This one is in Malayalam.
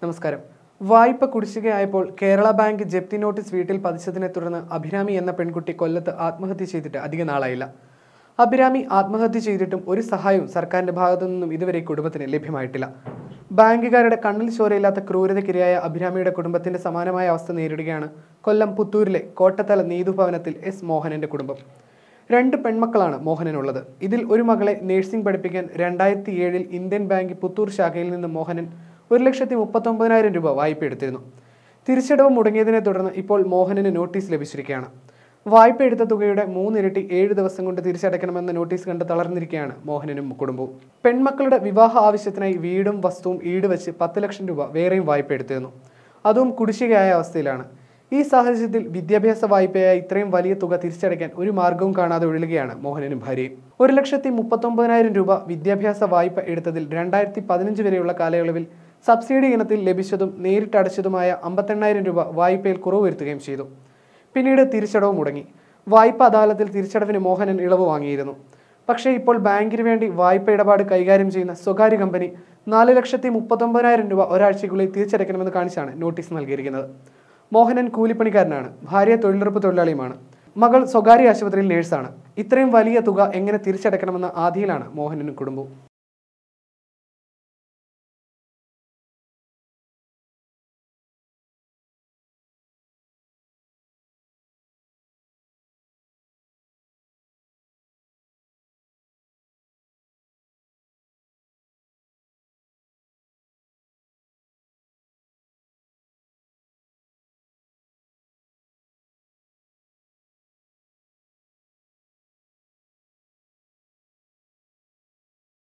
നമസ്കാരം വായ്പ കുടിശ്ശികയായപ്പോൾ കേരള ബാങ്ക് ജപ്തി നോട്ടീസ് വീട്ടിൽ പതിച്ചതിനെ തുടർന്ന് അഭിരാമി എന്ന പെൺകുട്ടി കൊല്ലത്ത് ആത്മഹത്യ ചെയ്തിട്ട് അധിക നാളായില്ല അഭിരാമി ആത്മഹത്യ ചെയ്തിട്ടും ഒരു സഹായവും സർക്കാരിന്റെ ഭാഗത്തു നിന്നും ഇതുവരെ ഈ കുടുംബത്തിന് ലഭ്യമായിട്ടില്ല ബാങ്കുകാരുടെ കണ്ണിൽ ചോരയില്ലാത്ത ക്രൂരതയ്ക്കിരയായ അഭിരാമിയുടെ കുടുംബത്തിന്റെ സമാനമായ അവസ്ഥ നേരിടുകയാണ് കൊല്ലം പുത്തൂരിലെ കോട്ടത്തല നീതുഭവനത്തിൽ എസ് മോഹനന്റെ കുടുംബം രണ്ട് പെൺമക്കളാണ് മോഹനനുള്ളത് ഇതിൽ ഒരു മകളെ നഴ്സിംഗ് പഠിപ്പിക്കാൻ രണ്ടായിരത്തി ഏഴിൽ ഇന്ത്യൻ ബാങ്ക് പുത്തൂർ ശാഖയിൽ നിന്ന് മോഹനൻ ഒരു ലക്ഷത്തി മുപ്പത്തൊമ്പതിനായിരം രൂപ വായ്പ എടുത്തിരുന്നു തിരിച്ചടവ് മുടങ്ങിയതിനെ തുടർന്ന് ഇപ്പോൾ മോഹനന് നോട്ടീസ് ലഭിച്ചിരിക്കുകയാണ് വായ്പ എടുത്ത തുകയുടെ മൂന്നിരട്ടി ഏഴ് ദിവസം കൊണ്ട് തിരിച്ചടയ്ക്കണമെന്ന നോട്ടീസ് കണ്ട് തളർന്നിരിക്കുകയാണ് മോഹനനും കുടുംബവും പെൺമക്കളുടെ വിവാഹ ആവശ്യത്തിനായി വീടും വസ്തുവും ഈട് വെച്ച് പത്ത് ലക്ഷം രൂപ വേറെയും വായ്പ എടുത്തിരുന്നു അതും കുടിശ്ശികയായ അവസ്ഥയിലാണ് ഈ സാഹചര്യത്തിൽ വിദ്യാഭ്യാസ വായ്പയായ ഇത്രയും വലിയ തുക തിരിച്ചടയ്ക്കാൻ ഒരു മാർഗവും കാണാതെ ഒഴുകുകയാണ് മോഹനനും ഭാര്യയും ഒരു ലക്ഷത്തി മുപ്പത്തൊമ്പതിനായിരം രൂപ വിദ്യാഭ്യാസ വായ്പ എടുത്തതിൽ രണ്ടായിരത്തി പതിനഞ്ച് വരെയുള്ള കാലയളവിൽ സബ്സിഡി ഇനത്തിൽ ലഭിച്ചതും നേരിട്ട് അടച്ചതുമായ അമ്പത്തെണ്ണായിരം രൂപ വായ്പയിൽ കുറവ് വരുത്തുകയും ചെയ്തു പിന്നീട് തിരിച്ചടവ് മുടങ്ങി വായ്പ അദാലത്തിൽ തിരിച്ചടവിന് മോഹനൻ ഇളവ് വാങ്ങിയിരുന്നു പക്ഷേ ഇപ്പോൾ ബാങ്കിന് വേണ്ടി വായ്പ ഇടപാട് കൈകാര്യം ചെയ്യുന്ന സ്വകാര്യ കമ്പനി നാല് ലക്ഷത്തി മുപ്പത്തൊമ്പതിനായിരം രൂപ ഒരാഴ്ചയ്ക്കുള്ളിൽ തിരിച്ചടയ്ക്കണമെന്ന് കാണിച്ചാണ് നോട്ടീസ് നൽകിയിരിക്കുന്നത് മോഹനൻ കൂലിപ്പണിക്കാരനാണ് ഭാര്യ തൊഴിലുറപ്പ് തൊഴിലാളിയുമാണ് മകൾ സ്വകാര്യ ആശുപത്രിയിൽ നേഴ്സാണ് ഇത്രയും വലിയ തുക എങ്ങനെ തിരിച്ചടയ്ക്കണമെന്ന ആധിയിലാണ് മോഹനനും കുടുംബവും